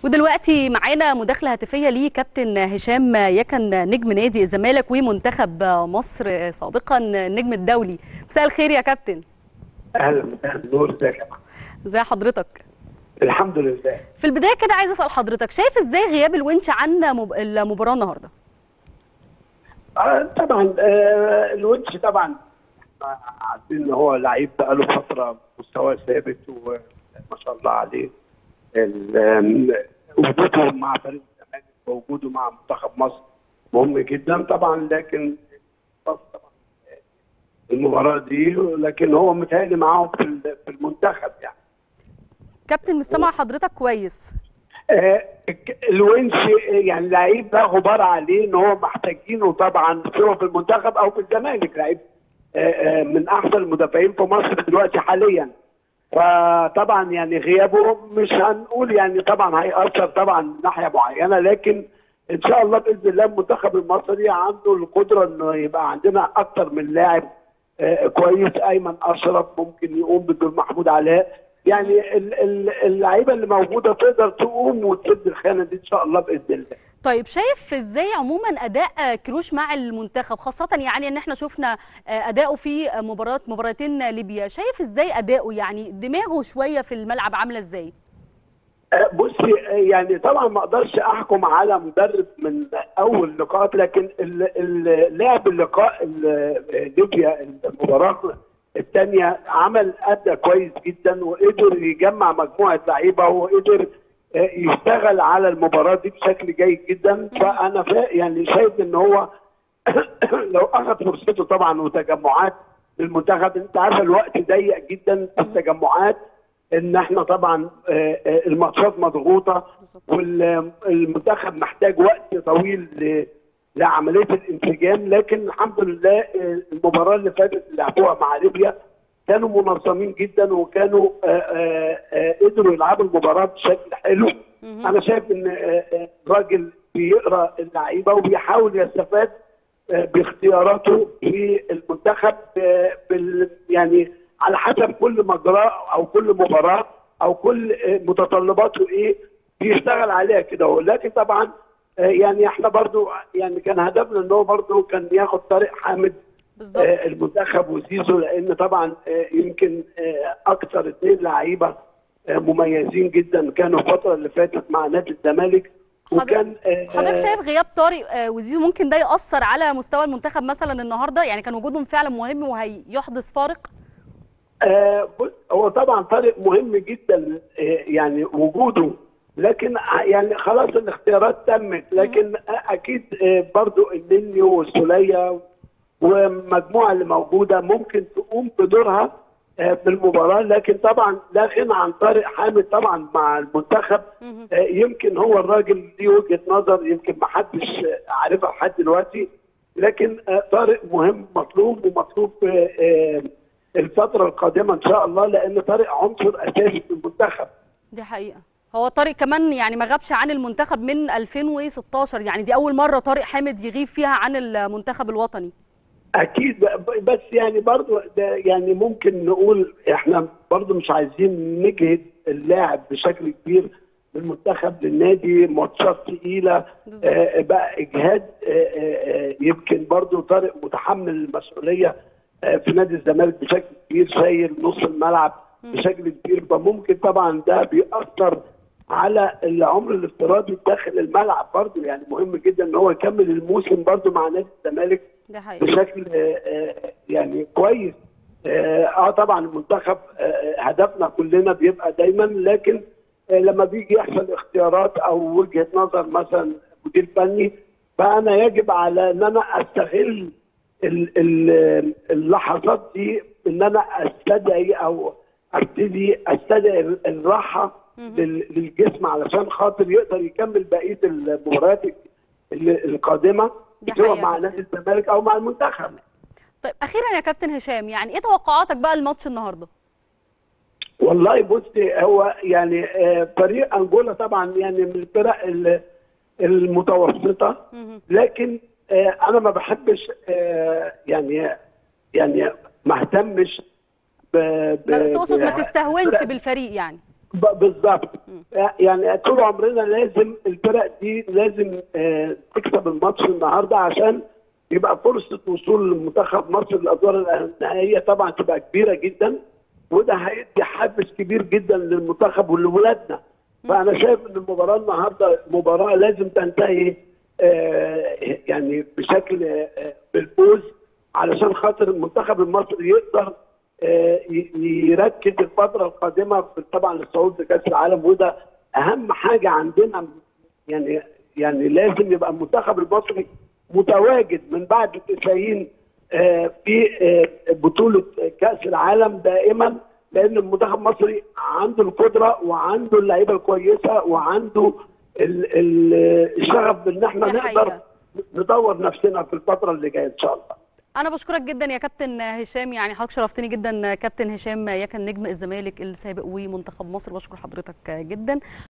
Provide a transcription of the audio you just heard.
ودلوقتي معانا مداخله هاتفيه ليه كابتن هشام يكن نجم نادي الزمالك ومنتخب مصر سابقا النجم الدولي مساء الخير يا كابتن اهلا مساء النور ازيك يا جماعه ازي حضرتك الحمد لله في البدايه كده عايز اسال حضرتك شايف ازاي غياب الونش عن مب- المباراه النهارده آه طبعا آه الونش طبعا إحنا عارفين ان هو لعيب بقاله فتره مستواه ثابت وما شاء الله عليه ال- آم، وجوده مع فريق الزمالك ووجوده مع منتخب مصر مهم جدا طبعا لكن طبعا المباراه دي لكن هو متهيألي معاهم في ال- في المنتخب يعني كابتن مش سامع حضرتك كويس آه، الونش يعني لعيب لا غبار عليه ان هو محتاجينه طبعا سواء في المنتخب او في الزمالك لعيب آه، آه، من احسن المدافعين في مصر دلوقتي حاليا فطبعا يعني غيابه مش هنقول يعني طبعا هيأثر طبعا من ناحيه معينه لكن ان شاء الله باذن الله المنتخب المصري عنده القدره انه يبقى عندنا اكتر من لاعب آه، كويس ايمن اشرف ممكن يقوم بدور محمود علاء يعني ال- ال- اللعيبه اللي موجوده تقدر تقوم وتسد الخانه دي ان شاء الله باذن الله طيب شايف ازاي عموما اداء كروش مع المنتخب خاصه يعني ان احنا شفنا اداؤه في مباراه مباراتين ليبيا شايف ازاي اداؤه يعني دماغه شويه في الملعب عامله ازاي آه، بصي آه، يعني طبعا ما اقدرش احكم على مدرب من اول لقاءات لكن ال- ال- لعب اللقاء ال- ليبيا المباراه الثانيه عمل ادى كويس جدا وقدر يجمع مجموعه لعيبه وقدر آه، يشتغل على المباراه دي بشكل جيد جدا فانا فا يعني شايف ان هو لو اخذ فرصته طبعا وتجمعات للمنتخب انت عارف الوقت ضيق جدا في التجمعات ان احنا طبعا آه، آه، الماتشات مضغوطه بالظبط. والمنتخب محتاج وقت طويل ل- لعمليه الانسجام لكن الحمد لله آه، المباراه اللي فاتت اللي لعبوها مع ليبيا كانوا منظمين جدا وكانوا آه، آه، آه، قدروا يلعبوا المباراه بشكل حلو مهم. انا شايف ان آه، آه، الراجل بيقرا اللعيبه وبيحاول يستفاد آه، باختياراته في المنتخب آه، بال يعني على حسب كل مجرى او كل مباراه او كل آه، متطلباته ايه بيشتغل عليها كده لكن طبعا آه، يعني احنا برضو يعني كان هدفنا ان هو برضو كان ياخد طارق حامد بالظبط آه، المنتخب وزيزو لان طبعا آه، يمكن آه، اكثر اثنين لعيبه آه، مميزين جدا كانوا الفتره اللي فاتت مع نادي الزمالك حضر- وكان آه، حضرتك شايف غياب طارق آه، وزيزو ممكن ده ياثر على مستوى المنتخب مثلا النهارده يعني كان وجودهم فعلا مهم وهيحدث فارق آه، بص، هو طبعا طارق مهم جدا آه، يعني وجوده لكن ع- يعني خلاص الاختيارات تمت لكن آه، اكيد آه، برضو النني والسوليه والمجموعه اللي موجوده ممكن تقوم بدورها آه، في المباراه لكن طبعا لا غنى عن طارق حامد طبعا مع المنتخب مهم. آه، يمكن هو الراجل ليه وجهه نظر يمكن ما حدش آه، عارفها لحد دلوقتي لكن آه، طارق مهم مطلوب ومطلوب آه، آه، الفتره القادمه ان شاء الله لان طارق عنصر اساسي في المنتخب دي حقيقة هو طارق كمان يعني ما غابش عن المنتخب من 2016 يعني دي أول مرة طارق حامد يغيب فيها عن المنتخب الوطني اكيد ب- بس يعني برضو ده يعني ممكن نقول احنا برضو مش عايزين نجهد اللاعب بشكل كبير بالمنتخب للنادي ماتشات تقيله بالظبط. آه بقى اجهاد آه آه آه، يمكن برضو طارق متحمل المسؤوليه آه في نادي الزمالك بشكل كبير شايل نص الملعب بشكل كبير فممكن طبعا ده بيأثر على العمر الافتراضي داخل الملعب برضو يعني مهم جدا ان هو يكمل الموسم برضو مع نادي الزمالك ده حقيقة بشكل آه، آه، يعني كويس اه آه، طبعا المنتخب آه، هدفنا كلنا بيبقى دايما لكن آه، لما بيجي يحصل اختيارات او وجهه نظر مثلا مدير فني فانا يجب على ان انا استغل ال- ال- اللحظات دي ان انا استدعي او ابتدي استدعي الراحه لل- للجسم علشان خاطر يقدر يكمل بقيه المباريات ال- القادمه دي سواء حقيقة مع جداً. نادي الزمالك او مع المنتخب طيب أخيرا يا كابتن هشام يعني إيه توقعاتك بقى الماتش النهاردة؟ والله بصي هو يعني آه، فريق انجولا طبعا يعني من الفرق ال- المتوسطه مهم. لكن آه، انا ما بحبش آه، يعني يعني ما اهتمش ب- ب- ما- تقصد ما ب- تستهونش فرق- بالفريق يعني ب- بالظبط يعني طول عمرنا لازم الفرق دي لازم آه، تكسب الماتش النهارده عشان يبقى فرصه وصول منتخب مصر للادوار النهائيه طبعا تبقى كبيره جدا وده هيدي حافز كبير جدا للمنتخب ولولادنا فانا شايف ان المباراه النهارده مباراه لازم تنتهي آه، يعني بشكل آه، بالفوز علشان خاطر المنتخب المصري يقدر آه، ي- يركز الفتره القادمه في طبعا الصعود لكاس العالم وده اهم حاجه عندنا يعني يعني لازم يبقى المنتخب المصري متواجد من بعد 90 آه، في آه، بطوله كاس العالم دائما لان المنتخب المصري عنده القدره وعنده اللعيبه الكويسه وعنده ال- ال- الشغف بان احنا دي نقدر حقيقة. نطور نفسنا في الفتره اللي جايه ان شاء الله انا بشكرك جدا يا كابتن هشام يعني حضرتك شرفتني جدا كابتن هشام يكن نجم الزمالك السابق ومنتخب مصر بشكر حضرتك جدا